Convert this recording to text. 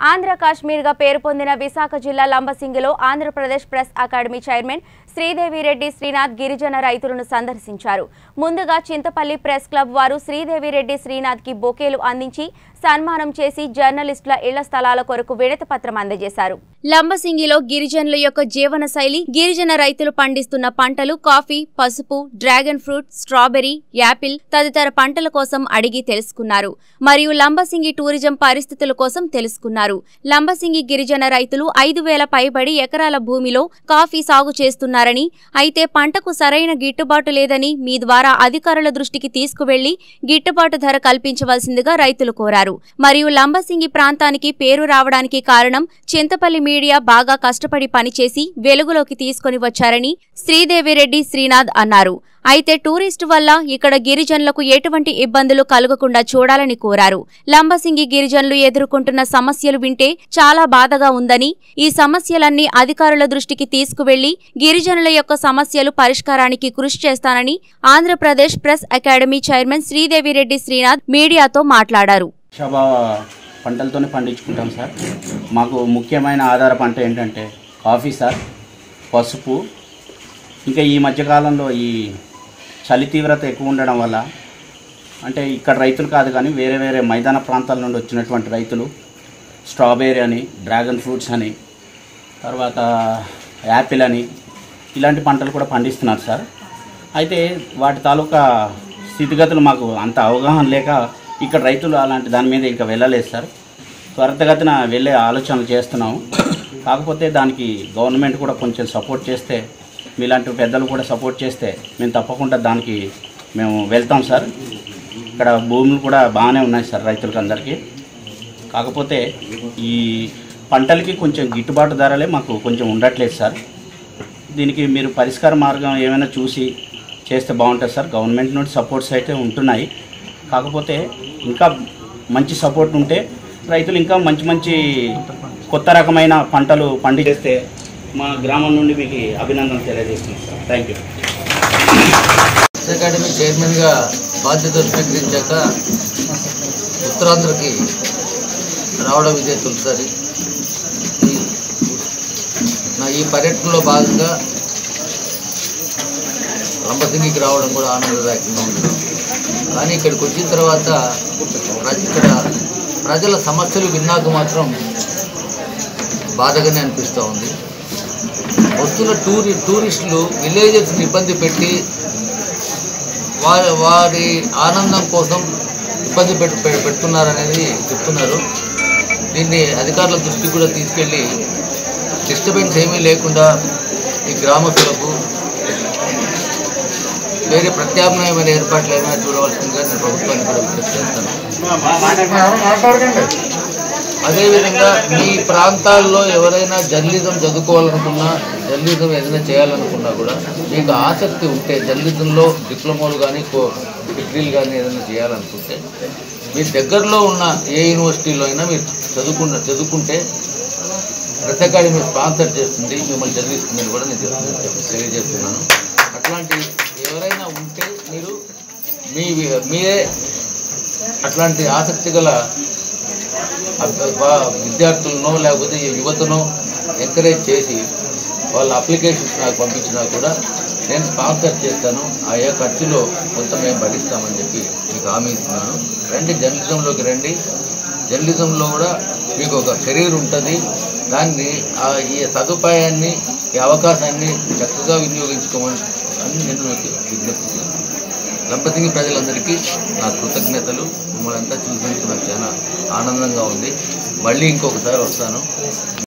ఆంధ్ర కాశ్మీర్గా పేరు పొందిన విశాఖ జిల్లా లంబసింగిలో Andhra Pradesh press academy chairman Sridevi Reddy Srinath గిరిజన రైతులను సందర్శించారు ముందుగా చింతపల్లి ప్రెస్ క్లబ్ వారు శ్రీదేవిరెడ్డి శ్రీనాథ్కి బొకేలు అందించి సన్మానం చేసి జర్నలిస్టుల ఇళ్ల స్థలాల కొరకు విడతి పత్రం అందజేశారు లంబసింగిలో గిరిజనుల యొక్క జీవన శైలి గిరిజన రైతులు పండిస్తున్న పంటలు కాఫీ పసుపు డ్రాగన్ ఫ్రూట్ స్ట్రాబెర్రీ యాపిల్ తదితర పంటల కోసం అడిగి తెలుసుకున్నారు మరియు లంబసింగి టూరిజం పరిస్థితుల కోసం తెలుసుకున్నారు లంబసింగి గిరిజన రైతులు ఐదు వేల పైబడి ఎకరాల భూమిలో కాఫీ సాగు చేస్తున్నారని అయితే పంటకు సరైన గిట్టుబాటు లేదని మీ ద్వారా అధికారుల దృష్టికి తీసుకువెళ్లి గిట్టుబాటు ధర కల్పించవలసిందిగా రైతులు కోరారు మరియు లంబసింగి ప్రాంతానికి పేరు రావడానికి కారణం చింతపల్లి మీడియా బాగా కష్టపడి పనిచేసి వెలుగులోకి తీసుకొని వచ్చారని శ్రీదేవిరెడ్డి శ్రీనాథ్ అన్నారు అయితే టూరిస్టు వల్ల ఇక్కడ గిరిజనులకు ఎటువంటి ఇబ్బందులు కలగకుండా చూడాలని కోరారు లంబసింగి గిరిజనులు ఎదుర్కొంటున్న సమస్యలు వింటే చాలా బాధగా ఉందని ఈ సమస్యలన్నీ అధికారుల దృష్టికి తీసుకువెళ్లి గిరిజనుల యొక్క సమస్యలు పరిష్కారానికి కృషి చేస్తానని Andhra Pradesh press academy chairman Sridevi Reddy Srinath మీడియాతో మాట్లాడారు శబా పంటలతోనే పండించుకుంటాం సార్ మాకు ముఖ్యమైన ఆధార పంట ఏంటంటే కాఫీ సార్ పసుపు ఇంకా ఈ మధ్యకాలంలో ఈ చలి తీవ్రత ఎక్కువ ఉండడం వల్ల అంటే ఇక్కడ రైతులు కాదు కానీ వేరే వేరే మైదాన ప్రాంతాల నుండి వచ్చినటువంటి రైతులు స్ట్రాబెర్రీ అని డ్రాగన్ ఫ్రూట్స్ అని తర్వాత యాపిల్ అని ఇలాంటి పంటలు కూడా పండిస్తున్నారు సార్ అయితే వాటి తాలూకా స్థితిగతులు మాకు అంత అవగాహన లేక ఇక్కడ రైతులు అలాంటి దాని మీద ఇంకా వెళ్ళలేదు సార్ త్వరితగతిన వెళ్ళే ఆలోచనలు చేస్తున్నాము కాకపోతే దానికి గవర్నమెంట్ కూడా కొంచెం సపోర్ట్ చేస్తే మీలాంటి పెద్దలు కూడా సపోర్ట్ చేస్తే మేము తప్పకుండా దానికి మేము వెళ్తాం సార్ ఇక్కడ భూములు కూడా బాగానే ఉన్నాయి సార్ రైతులకి అందరికీ కాకపోతే ఈ పంటలకి కొంచెం గిట్టుబాటు ధరలే మాకు కొంచెం ఉండట్లేదు సార్ దీనికి మీరు పరిష్కార మార్గం ఏమైనా చూసి చేస్తే బాగుంటుంది సార్ గవర్నమెంట్ నుండి సపోర్ట్స్ అయితే ఉంటున్నాయి కాకపోతే ఇంకా మంచి సపోర్ట్ ఉంటే రైతులు ఇంకా మంచి మంచి కొత్త రకమైన పంటలు పండిస్తే మా గ్రామం నుండి మీకు అభినందనలు తెలియజేస్తున్నాం sir thank you press academy చైర్మన్గా బాధ్యతలు స్వీకరించాక ఉత్తరాంధ్రకి రావడం ఇదే తొలిసారి ఈ- నా ఈ పర్యటనలో భాగంగా లంబసింగికి రావడం కూడా ఆనందదాయకంగా ఉంది కానీ ఇక్కడికి వచ్చిన తర్వాత ప్ర- ఇక్కడ ప్రజల సమస్యలు విన్నాక మాత్రం బాధగానే అనిపిస్తూ ఉంది వస్తున్న టూరి టూరిస్టులు విలేజెస్ని ఇబ్బంది పెట్టి వారి వారి ఆనందం కోసం ఇబ్బంది పెట్టు పె- పెడుతున్నారనేది చెప్తున్నారు దీన్ని అధికారుల దృష్టికి కూడా తీసుకెళ్ళి డిస్టర్బెన్స్ ఏమీ లేకుండా ఈ గ్రామస్తులకు వేరే ప్రత్యామ్నాయమైన ఏర్పాట్లు ఏమైనా చూడవలసిందిగా నేను ప్రభుత్వాన్ని కూడా విజ్ఞప్తి చేస్తాను అదేవిధంగా మీ ప్రాంతాల్లో ఎవరైనా జర్నలిజం చదువుకోవాలనుకున్నా జర్నలిజం ఏదైనా చేయాలనుకున్నా కూడా మీకు ఆసక్తి ఉంటే జర్నలిజంలో డిప్లొమాలు కానీ కో- డిగ్రీలు కానీ ఏదైనా చేయాలనుకుంటే మీ దగ్గరలో ఉన్న ఏ యూనివర్సిటీలో అయినా మీరు చదువుకున్న చదువుకుంటే ప్రెస్ అకాడమీ స్పాన్సర్ చేస్తుంది మిమ్మల్ని చదివిస్తుందని కూడా నేను చెప్- తెలియజేస్తున్నాను అట్లాంటి ఎవరైనా ఉంటే మీరు మీ మీరే అట్లాంటి ఆసక్తి గల అబ్బ- వా- విద్యార్థులను లేకపోతే ఈ యువతను ఎంకరేజ్ చేసి వాళ్ళ అప్లికేషన్స్ నాకు పంపించినా కూడా నేను స్పాన్సర్ చేస్తాను ఆయా ఖర్చులో కొంత మేము భరిస్తామని చెప్పి మీకు హామీ ఇస్తున్నాను రండి జర్నలిజంలోకి రండి జర్నలిజంలో కూడా మీకు ఒక కెరీర్ ఉంటుంది దాన్ని ఆ ఈ సదుపాయాన్ని ఈ అవకాశాన్ని చక్కగా వినియోగించుకోమని అని నేను మీకు విజ్ఞప్తి చేస్తున్నాను లంపతింగి ప్రజలందరికీ నా కృతజ్ఞతలు మిమ్మల్ని అంతా చూసినందుకు నాకు చాలా ఆనందంగా ఉంది మళ్ళీ ఇంకొకసారి వస్తాను